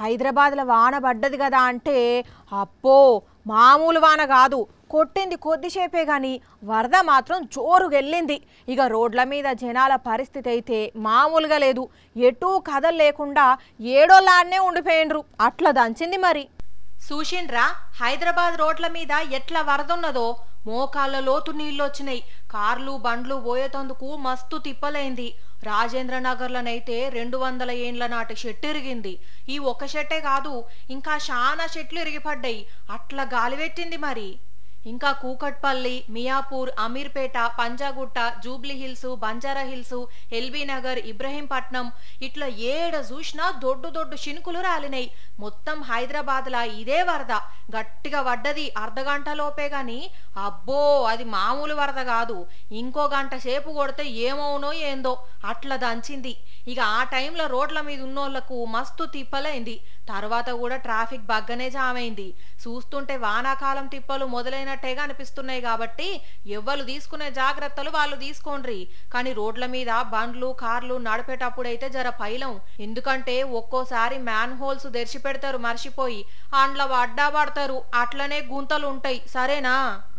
హైదరాబాద్లో వాన పడ్డది కదా అంటే అప్పో మామూలు వాన కాదు కొట్టింది కొద్దిసేపే కానీ వరద మాత్రం జోరుగా వెళ్ళింది ఇక రోడ్ల మీద జనాల పరిస్థితి అయితే మామూలుగా లేదు ఎటూ కథలు లేకుండా ఏడోలాన్నే ఉండిపోయిండ్రు అట్లా దంచింది మరి చూసిండ్రా హైదరాబాద్ రోడ్ల మీద ఎట్లా వరదున్నదో మోకాళ్ళ లోతు నీళ్ళు వచ్చినాయి కార్లు బండ్లు పోయేటందుకు మస్తు తిప్పలైంది రాజేంద్ర నగర్లనైతే రెండు వందల ఏండ్ల నాటి షెట్టు ఇరిగింది ఈ ఒక షెట్టే కాదు ఇంకా చాలా షెట్లు ఇరిగిపడ్డాయి అట్లా గాలిపెట్టింది మరి ఇంకా కూకట్పల్లి మియాపూర్ అమీర్పేట పంజాగుట్ట జూబ్లీ హిల్స్ బంజారా హిల్స్ ఎల్బీ నగర్ ఇబ్రహీంపట్నం ఇట్లా ఏడ చూసినా దొడ్డు దొడ్డు చినుకులు రాలినాయి మొత్తం హైదరాబాద్లా ఇదే వరద గట్టిగా పడ్డది అర్ధగంట లోపే గాని అబ్బో అది మామూలు వరద కాదు ఇంకో గంట సేపు కొడితే ఏమవునో ఏందో అట్లా దంచింది ఇక ఆ టైంలో రోడ్ల మీద ఉన్నోళ్లకు మస్తు తిప్పలైంది తర్వాత కూడా ట్రాఫిక్ బగ్గనే జామ్ అయింది చూస్తుంటే వానాకాలం తిప్పలు మొదలైనట్టేగా అనిపిస్తున్నాయి కాబట్టి ఎవ్వరు తీసుకునే జాగ్రత్తలు వాళ్ళు తీసుకోండ్రి కానీ రోడ్ల మీద బండ్లు కార్లు నడిపేటప్పుడైతే జర పైలం ఎందుకంటే ఒక్కోసారి మ్యాన్ హోల్స్ తెరిచి పెడతారు మర్చిపోయి అండ్ల అడ్డా పడతారు అట్లనే గుంతలు ఉంటాయి సరేనా